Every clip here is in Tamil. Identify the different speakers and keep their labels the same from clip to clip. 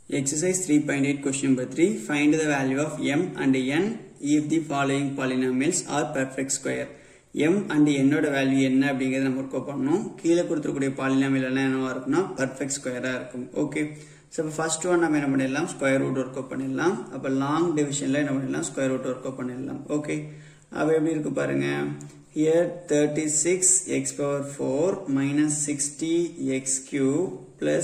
Speaker 1: Exercise 3.8 question number 3. Find the value of m and n if the following polynomials are perfect square. m and n ஓட வேல்யூ என்ன அப்படிங்கறத நம்ம ஒர்க் பண்ணணும் கீழே கொடுத்துருக்கூடிய பாலினாமியல் எல்லாம் என்னவா இருக்கும்னா பர்ஃபெக்ட் ஸ்கொயரா இருக்கும் ஓகே ஸோ இப்போ ஃபர்ஸ்ட் ஒன் நம்ம என்ன பண்ணிடலாம் ஸ்கொயர் ரூட் ஒர்க் பண்ணிடலாம் அப்போ லாங் டிவிஷன்ல என்ன பண்ணிடலாம் ஸ்கொயர் ரூட் ஒர்க் பண்ணிடலாம் ஓகே அப்போ எப்படி இருக்கு பாருங்க here 36 x power 4 minus 60 x cube plus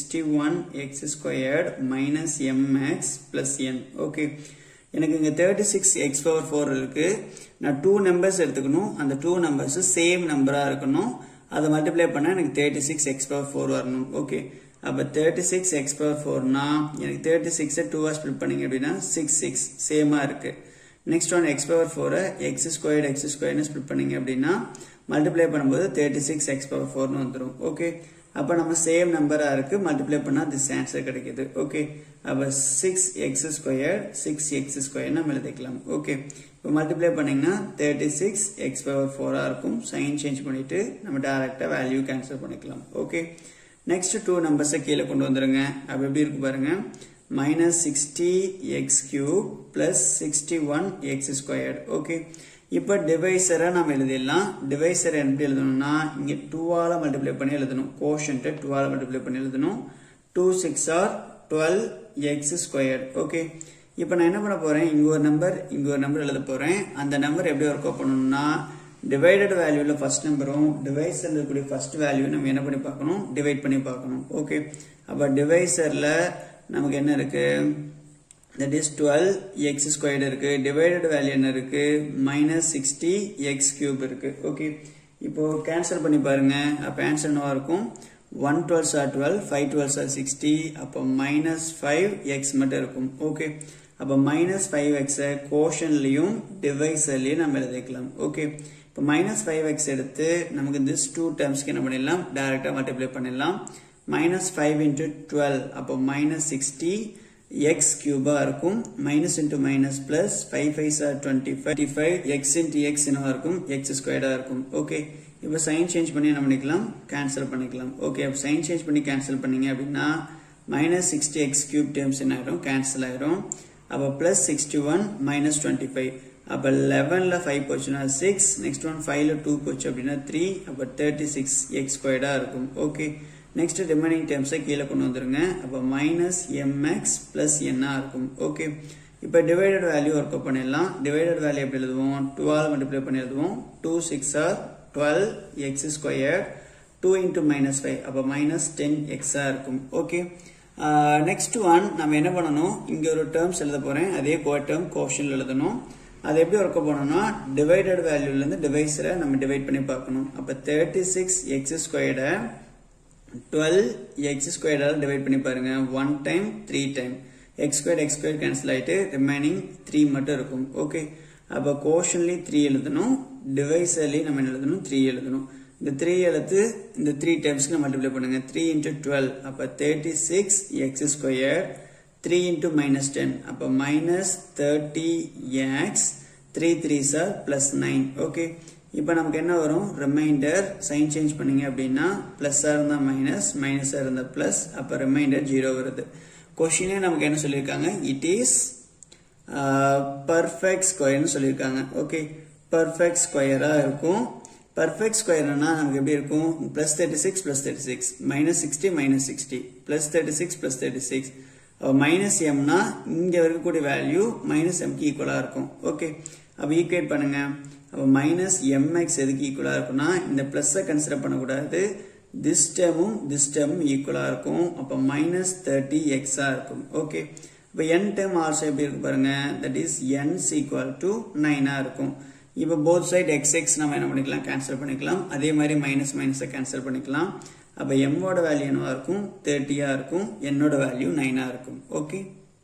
Speaker 1: 61 x squared minus mx plus n okay எனக்கு இங்க 36 x power 4 இருக்கு நான் டூ நம்பர்ஸ் எடுத்துக்கணும் அந்த டூ நம்பர்ஸ் சேம் நம்பரா இருக்கணும் அதை மல்டிப்ளை பண்ணா எனக்கு 36 x power 4 வரணும் ஓகே அப்ப 36 x power 4 னா எனக்கு 36 டூவா ஸ்பிளிட் பண்ணீங்க அப்படின்னா 6 6 சேமா இருக்கு நெக்ஸ்ட் ஒன் எக்ஸ் பவர் ஃபோரை எக்ஸ் ஸ்கொயர்டு எக்ஸ் ஸ்கொயர்னு ஸ்பிளிட் பண்ணீங்க அப்படின்னா மல்டிப்ளை பண்ணும்போது தேர்ட்டி சிக்ஸ் எக்ஸ் பவர் ஃபோர்னு வந்துடும் ஓகே அப்போ நம்ம சேம் நம்பராக இருக்கு மல்டிப்ளை பண்ணால் திஸ் ஆன்சர் கிடைக்குது ஓகே அப்போ six X square six X square நம்ம எழுதிக்கலாம் ஓகே இப்போ மல்டிப்ளை பண்ணீங்கன்னா தேர்ட்டி சிக்ஸ் எக்ஸ் பவர் ஃபோராக இருக்கும் சைன் சேஞ்ச் பண்ணிட்டு நம்ம டேரெக்டாக வேல்யூ கேன்சல் பண்ணிக்கலாம் ஓகே நெக்ஸ்ட் டூ நம்பர்ஸை கீழே கொண்டு வந்துருங்க அப்போ எப்படி இருக்கு பாருங்க minus 60 x cube plus 61 x squared okay இப்போ டிவைசரை நம்ம எழுதிடலாம் டிவைசரை எப்படி எழுதணும்னா இங்க 2 ஆல மல்டிப்ளை பண்ணி எழுதணும் கோஷன்ட் 2 ஆல மல்டிப்ளை பண்ணி எழுதணும் 2 6 ஆர் 12 x squared ஓகே இப்போ நான் என்ன பண்ண போறேன் இங்க ஒரு நம்பர் இங்க ஒரு நம்பர் எழுத போறேன் அந்த நம்பர் எப்படி ஒர்க் அவுட் பண்ணணும்னா டிவைடட் வேல்யூல ஃபர்ஸ்ட் நம்பரும் டிவைசர்ல இருக்கக்கூடிய ஃபர்ஸ்ட் வேல்யூ நம்ம என்ன பண்ணி பார்க்கணும் டிவைட் பண்ணி பார்க்கணும் ஓகே அப்ப டிவைசர்ல நமக்கு என்ன இருக்கு that is twelve X squared இருக்கு டிவைடட் வேல்யூ என்ன இருக்கு மைனஸ் சிக்ஸ்டி எக்ஸ் கியூப் இருக்கு ஓகே இப்போ கேன்சல் பண்ணி பாருங்க அப்போ ஆன்சர் என்னவா இருக்கும் one twelve or twelve five twelve or sixty அப்போ மைனஸ் ஃபைவ் எக்ஸ் மட்டும் இருக்கும் ஓகே அப்போ மைனஸ் ஃபைவ் எக்ஸை கோஷன்லையும் டிவைசர்லையும் நம்ம எழுதிக்கலாம் ஓகே இப்போ மைனஸ் ஃபைவ் எக்ஸ் எடுத்து நமக்கு திஸ் டூ டேர்ம்ஸ்க்கு என்ன பண்ணிடலாம் டைரக்டாக மல்டிப்ளை பண்ணிடலாம் மைனஸ் ஃபைவ் இன்ட்டு டுவெல் அப்போ மைனஸ் சிக்ஸ்டி எக்ஸ் கியூபா இருக்கும் minus into minus plus five five sir twenty five five X into X என்னவா இருக்கும் எக்ஸ் ஸ்கொயர்டா இருக்கும் ஓகே இப்போ சைன் சேஞ்ச் பண்ணி என்ன பண்ணிக்கலாம் கேன்சல் பண்ணிக்கலாம் ஓகே அப்போ சைன் சேஞ்ச் பண்ணி கேன்சல் பண்ணீங்க அப்படின்னா minus sixty X cube terms என்ன ஆயிரும் கேன்சல் ஆயிரும் அப்போ plus sixty one minus twenty five அப்போ லெவனில் ஃபைவ் போச்சுன்னா சிக்ஸ் நெக்ஸ்ட் ஒன் ஃபைவ்ல டூ போச்சு அப்படின்னா த்ரீ அப்போ தேர்ட்டி சிக்ஸ் எக்ஸ் ஸ்கொயர்டா இருக்கும் ஓகே நெக்ஸ்ட் ரிமைனிங் டேர்ம்ஸை கீழே கொண்டு வந்துருங்க அப்போ மைனஸ் எம்எக்ஸ் பிளஸ் என்ன இருக்கும் ஓகே இப்போ டிவைடட் வேல்யூ ஒர்க் அவுட் பண்ணிடலாம் டிவைடட் வேல்யூ எப்படி எழுதுவோம் டுவெல் மல்டிப்ளை பண்ணி எழுதுவோம் two six or twelve X square two into minus five அப்போ மைனஸ் டென் எக்ஸா இருக்கும் ஓகே நெக்ஸ்ட் ஒன் நம்ம என்ன பண்ணணும் இங்க ஒரு டேர்ம்ஸ் எழுத போறேன் அதே கோ டேர்ம் கோஷன் எழுதணும் அது எப்படி ஒர்க் பண்ணணும்னா டிவைடட் வேல்யூல இருந்து டிவைஸரை நம்ம டிவைட் பண்ணி பார்க்கணும் அப்ப தேர்ட்டி சிக்ஸ் எக்ஸ் ஸ்கொயர்டை டுவெல் எக்ஸ் ஸ்கொயர்டால் டிவைட் பண்ணி பாருங்க one time three time x square x square cancel ஆயிட்டு ரிமைனிங் த்ரீ மட்டும் இருக்கும் ஓகே அப்போ கோஷன்லி த்ரீ எழுதணும் டிவைசர்லி நம்ம எழுதணும் த்ரீ எழுதணும் இந்த த்ரீ எழுத்து இந்த த்ரீ டைம்ஸ்க்கு மல்டிப்ளை பண்ணுங்க த்ரீ இன்டூ டுவெல் அப்போ thirty six X square three into minus ten அப்போ minus thirty x three three sir plus nine okay இப்போ நமக்கு என்ன வரும் ரிமைண்டர் சைன் சேஞ்ச் பண்ணீங்க அப்படின்னா பிளஸ்ஸாக இருந்தால் மைனஸ் மைனஸாக இருந்தால் பிளஸ் அப்போ ரிமைண்டர் ஜீரோ வருது கொஷினே நமக்கு என்ன சொல்லியிருக்காங்க இட் இஸ் பர்ஃபெக்ட் ஸ்கொயர்னு சொல்லியிருக்காங்க ஓகே பர்ஃபெக்ட் ஸ்கொயராக இருக்கும் பர்ஃபெக்ட் ஸ்கொயர்னா நமக்கு எப்படி இருக்கும் plus thirty six plus thirty six minus sixty minus sixty plus thirty six plus thirty six minus எம்னா இங்க இருக்கக்கூடிய வேல்யூ மைனஸ் எம்க்கு ஈக்குவலா இருக்கும் ஓகே அப்ப ஈக்குவேட் பண்ணுங்க அப்போ மைனஸ் எம்எக்ஸ் எதுக்கு ஈக்குவலா இருக்கும்னா இந்த பிளஸ்ஸை கன்சிடர் பண்ணக்கூடாது திஸ் டேமும் திஸ் டேமும் ஈக்குவலா இருக்கும் அப்போ மைனஸ் தேர்ட்டி எக்ஸா இருக்கும் ஓகே இப்போ என் டேம் ஆல்சோ எப்படி இருக்கு பாருங்க that is n's equal to நைனா இருக்கும் இப்போ போத் சைட் எக்ஸ் எக்ஸ் நம்ம என்ன பண்ணிக்கலாம் கேன்சல் பண்ணிக்கலாம் அதே மாதிரி மைனஸ் மைனஸை கேன்சல் பண்ணிக்கலாம் அப்போ எம்மோட வேல்யூ என்னவா இருக்கும் தேர்ட்டியா இருக்கும் என்னோட வேல்யூ நைனா இருக்கும் okay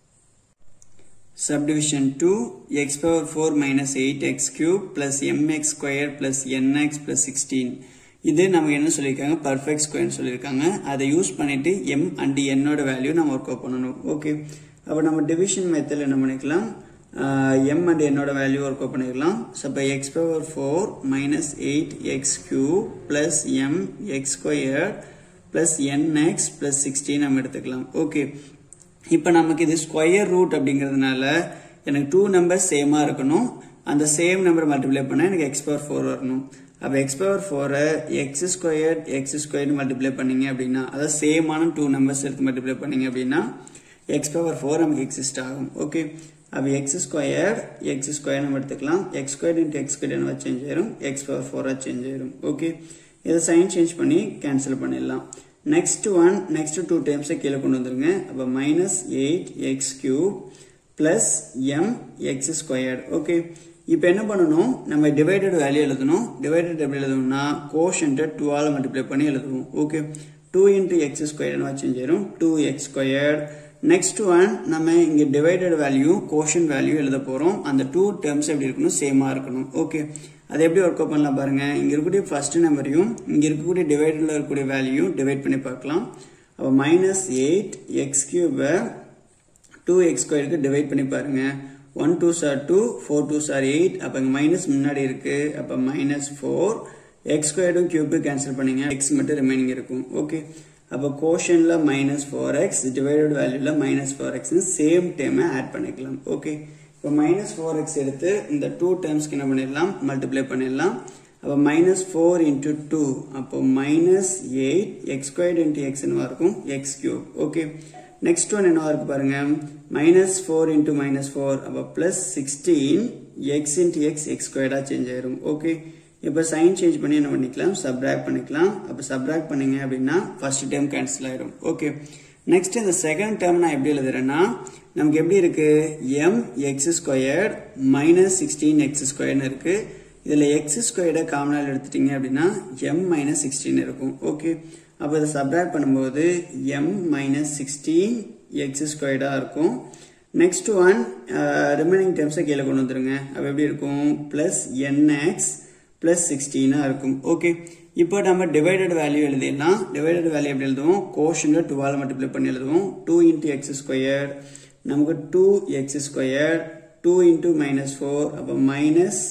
Speaker 1: subdivision 2 x power 4 minus 8x cube plus mx square plus nx plus 16 இது நமக்கு என்ன சொல்லியிருக்காங்க பர்ஃபெக்ட் ஸ்கொயர்னு சொல்லியிருக்காங்க அதை யூஸ் பண்ணிட்டு m அண்ட் என்னோட வேல்யூ நம்ம ஒர்க் அவுட் பண்ணணும் ஓகே அப்போ நம்ம டிவிஷன் மெத்தடில் என்ன பண்ணிக்கலாம் m அண்ட் என்னோட வேல்யூ ஒர்க் அவுட் பண்ணிக்கலாம் ஸோ இப்போ x power four minus eight x cube plus m x square plus n x plus sixteen நம்ம எடுத்துக்கலாம் ஓகே இப்போ நமக்கு இது ஸ்கொயர் ரூட் அப்படிங்கிறதுனால எனக்கு டூ நம்பர் சேமாக இருக்கணும் அந்த சேம் நம்பர் மல்டிப்ளை பண்ணால் எனக்கு எக்ஸ் பவர் ஃபோர் வரணும் அப்போ எக்ஸ் பவர் ஃபோரை x square x square multiply பண்ணீங்க அப்படின்னா அதாவது சேமான டூ நம்பர்ஸ் எடுத்து மல்டிப்ளை பண்ணீங்க அப்படின்னா எக்ஸ் பவர் ஃபோர் நமக்கு எக்ஸிஸ்ட் ஆகும் ஓகே அப்போ எக்ஸ் ஸ்கொயர் எக்ஸ் ஸ்கொயர் நம்ம எடுத்துக்கலாம் x square into x square என்ன சேஞ்ச் ஆயிரும் எக்ஸ் பவர் ஃபோராக சேஞ்ச் ஆயிரும் ஓகே இதை சைன் சேஞ்ச் பண்ணி கேன்சல் பண்ணிடலாம் நெக்ஸ்ட் ஒன் நெக்ஸ்ட் டூ டைம்ஸை கீழே கொண்டு வந்துருங்க அப்போ minus eight x cube plus m x square okay இப்போ என்ன பண்ணணும் நம்ம டிவைடட் வேல்யூ எழுதணும் டிவைடட் எப்படி எழுதணும்னா கோஷன்ட்டை டூவால் மல்டிப்ளை பண்ணி எழுதுவோம் okay two into x square change ஆயிரும் two x square next one நம்ம இங்கே டிவைடட் வேல்யூ கோஷன் வேல்யூ எழுத போகிறோம் அந்த டூ டேர்ம்ஸ் எப்படி இருக்கணும் சேமாக இருக்கணும் ஓகே அது எப்படி ஒர்க் அவுட் பண்ணலாம் பாருங்க இங்கே இருக்கக்கூடிய ஃபர்ஸ்ட் நம்பரையும் இங்கே இருக்கக்கூடிய டிவைடடில் இருக்கக்கூடிய வேல்யூ டிவைட் பண்ணி பார்க்கலாம் அப்போ மைனஸ் எயிட் எக்ஸ் கியூபை டூ எக்ஸ் ஸ்கொயருக்கு டிவைட் பண்ணி பாருங்க one two sir two four two sir eight அப்போ இங்கே மைனஸ் முன்னாடி இருக்கு அப்போ மைனஸ் ஃபோர் எக்ஸ் ஸ்கொயர்டும் கியூபு கேன்சல் பண்ணீங்க எக்ஸ் மட்டும் ரிமைனிங் இருக்கும் ஓகே அப்போ கோஷனில் மைனஸ் ஃபோர் எக்ஸ் டிவைடட் வேல்யூவில் மைனஸ் ஃபோர் எக்ஸ்னு சேம் டைமை ஆட் பண்ணிக்கலாம் ஓகே இப்போ மைனஸ் ஃபோர் எக்ஸ் எடுத்து இந்த டூ டேர்ம்ஸ்க்கு என்ன பண்ணிடலாம் மல்டிப்ளை பண்ணிடலாம் அப்போ மைனஸ் ஃபோர் இன்ட்டு டூ அப்போ minus eight x squared into X என்னவா இருக்கும் x cube okay next one என்னவா இருக்கு பாருங்க minus four into minus four அப்போ plus sixteen x into x x ஸ்கொயர்டாக சேஞ்ச் ஆயிரும் ஓகே இப்போ சைன் சேஞ்ச் பண்ணி என்ன பண்ணிக்கலாம் சப்ராக்ட் பண்ணிக்கலாம் அப்போ சப்ராக்ட் பண்ணீங்க அப்படின்னா ஃபர்ஸ்ட் டைம் கேன்சல் ஆயிரும் ஓகே நெக்ஸ்ட் இந்த செகண்ட் டேர்ம் நான் எப்படி எழுதுறேன்னா நமக்கு எப்படி இருக்கு m x square minus sixteen x ஸ்கொயர்னு இருக்கு இதில் எக்ஸ் ஸ்கொயர்டை காமனால் எடுத்துட்டீங்க அப்படின்னா எம் மைனஸ் சிக்ஸ்டீன் இருக்கும் ஓகே அப்போ இதை சப்ராக்ட் பண்ணும்போது எம் மைனஸ் சிக்ஸ்டீன் எக்ஸ் ஸ்கொயர்டாக இருக்கும் நெக்ஸ்ட் ஒன் ரிமைனிங் டேர்ம்ஸை கீழே கொண்டு வந்துருங்க அப்போ எப்படி இருக்கும் ப்ளஸ் என்எக்ஸ் பிளஸ் சிக்ஸ்டீனாக இருக்கும் ஓகே இப்போ நம்ம டிவைடட் வேல்யூ எழுதிடலாம் டிவைடட் வேல்யூ எப்படி எழுதுவோம் கோஷனில் டூவால் மல்டிப்ளை பண்ணி எழுதுவோம் டூ இன்ட்டு எக்ஸ் ஸ்கொயர் நமக்கு two x square two into minus four அப்போ மைனஸ்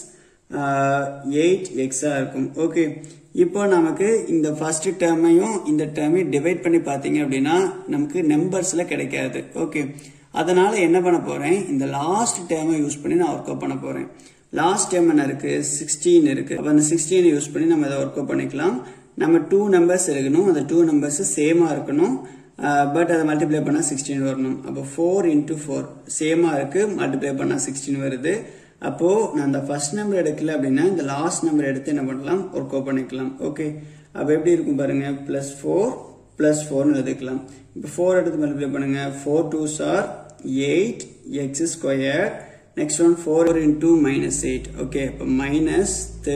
Speaker 1: எயிட் எக்ஸாக இருக்கும் ஓகே இப்போ நமக்கு இந்த ஃபர்ஸ்ட் டேர்மையும் இந்த டேர்மையும் டிவைட் பண்ணி பார்த்தீங்க அப்படின்னா நமக்கு நம்பர்ஸில் கிடைக்காது ஓகே அதனால என்ன பண்ண போறேன் இந்த லாஸ்ட் டேர்மை யூஸ் பண்ணி நான் ஒர்க் அவுட் பண்ண போறேன் லாஸ்ட் டைம் என்ன இருக்கு சிக்ஸ்டீன் இருக்கு அப்போ அந்த சிக்ஸ்டீன் யூஸ் பண்ணி நம்ம இதை ஒர்க் அவுட் பண்ணிக்கலாம் நம்ம டூ நம்பர்ஸ் இருக்கணும் அந்த டூ நம்பர்ஸ் சேமா இருக்கணும் பட் அதை மல்டிப்ளை பண்ணால் சிக்ஸ்டீன் வரணும் அப்போ ஃபோர் இன்டூ ஃபோர் சேமா இருக்கு மல்டிப்ளை பண்ணால் சிக்ஸ்டீன் வருது அப்போ நான் அந்த ஃபர்ஸ்ட் நம்பர் எடுக்கல அப்படின்னா இந்த லாஸ்ட் நம்பர் எடுத்து என்ன பண்ணலாம் ஒர்க் அவுட் பண்ணிக்கலாம் ஓகே அப்போ எப்படி இருக்கும் பாருங்க பிளஸ் ஃபோர் பிளஸ் ஃபோர்னு எழுதிக்கலாம் இப்போ ஃபோர் எடுத்து மல்டிப்ளை பண்ணுங்க four two sir eight x square next one 4 into minus 8 okay அப்ப minus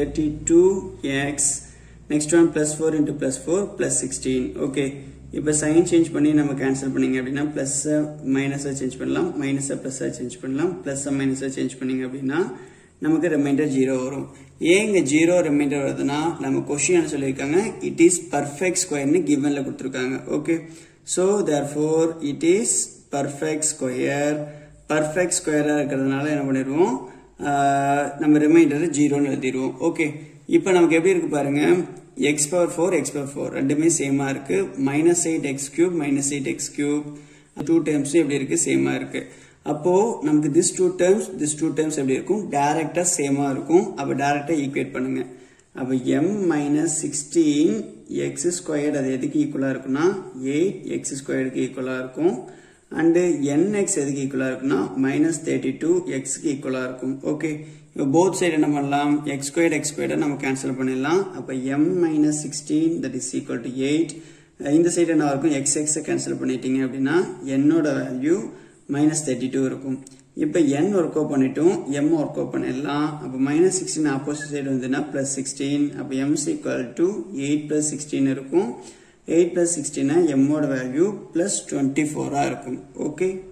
Speaker 1: 32x next one plus 4 into plus 4 plus 16 okay இப்போ சைன் சேஞ்ச் பண்ணி நம்ம கேன்சல் பண்ணீங்க அப்படின்னா பிளஸ் மைனஸை சேஞ்ச் பண்ணலாம் மைனஸை ப்ளஸ்ஸாக சேஞ்ச் பண்ணலாம் ப்ளஸ் மைனஸை சேஞ்ச் பண்ணீங்க அப்படின்னா நமக்கு ரிமைண்டர் ஜீரோ வரும் ஏன் இங்கே ஜீரோ ரிமைண்டர் வருதுன்னா நம்ம கொஷின் என்ன சொல்லியிருக்காங்க இட் இஸ் பர்ஃபெக்ட் ஸ்கொயர்னு கிவனில் கொடுத்துருக்காங்க okay so therefore it is perfect square perfect ஸ்கொயராக இருக்கிறதுனால என்ன பண்ணிடுவோம் நம்ம ரிமைண்டர் ஜீரோன்னு எழுதிடுவோம் ஓகே இப்போ நமக்கு எப்படி இருக்கு பாருங்க x power four x power four ரெண்டுமே சேமா இருக்கு minus eight x cube minus eight x cube two டேர்ம்ஸும் எப்படி இருக்கு சேமா இருக்கு அப்போ நமக்கு this two terms this two terms எப்படி இருக்கும் டைரக்டா சேமா இருக்கும் அப்போ டைரக்டா ஈக்குவேட் பண்ணுங்க அப்போ m minus sixteen x squared அது எதுக்கு ஈக்குவலாக இருக்குன்னா எயிட் எக்ஸ் ஸ்கொயர்டுக்கு ஈக்குவலாக இருக்கும் அண்டு என்எக்ஸ் எதுக்கு ஈக்குவலாக இருக்குன்னா மைனஸ் தேர்ட்டி டூ எக்ஸ்க்கு ஈக்குவலாக இருக்கும் ஓகே இப்போ போத் சைடு என்ன பண்ணலாம் எக்ஸ் ஸ்கொயர்ட் எக்ஸ் ஸ்கொயர்டை நம்ம கேன்சல் பண்ணிடலாம் அப்போ m minus sixteen that is equal to eight இந்த சைடு என்ன இருக்கும் எக்ஸ் எக்ஸை கேன்சல் பண்ணிட்டீங்க அப்படின்னா என்னோட வேல்யூ மைனஸ் தேர்ட்டி டூ இருக்கும் இப்போ என் ஒர்க் அவுட் பண்ணிட்டோம் எம் ஒர்க் அவுட் பண்ணிடலாம் அப்போ மைனஸ் சிக்ஸ்டீன் ஆப்போசிட் சைடு வந்துன்னா ப்ளஸ் சிக்ஸ்டீன் அப்போ m's equal to eight plus sixteen இருக்கும் எயிட் ப்ளஸ் சிக்ஸ்டீனா எம்மோட வேல்யூ ப்ளஸ் டுவெண்ட்டி ஃபோராக இருக்கும் ஓகே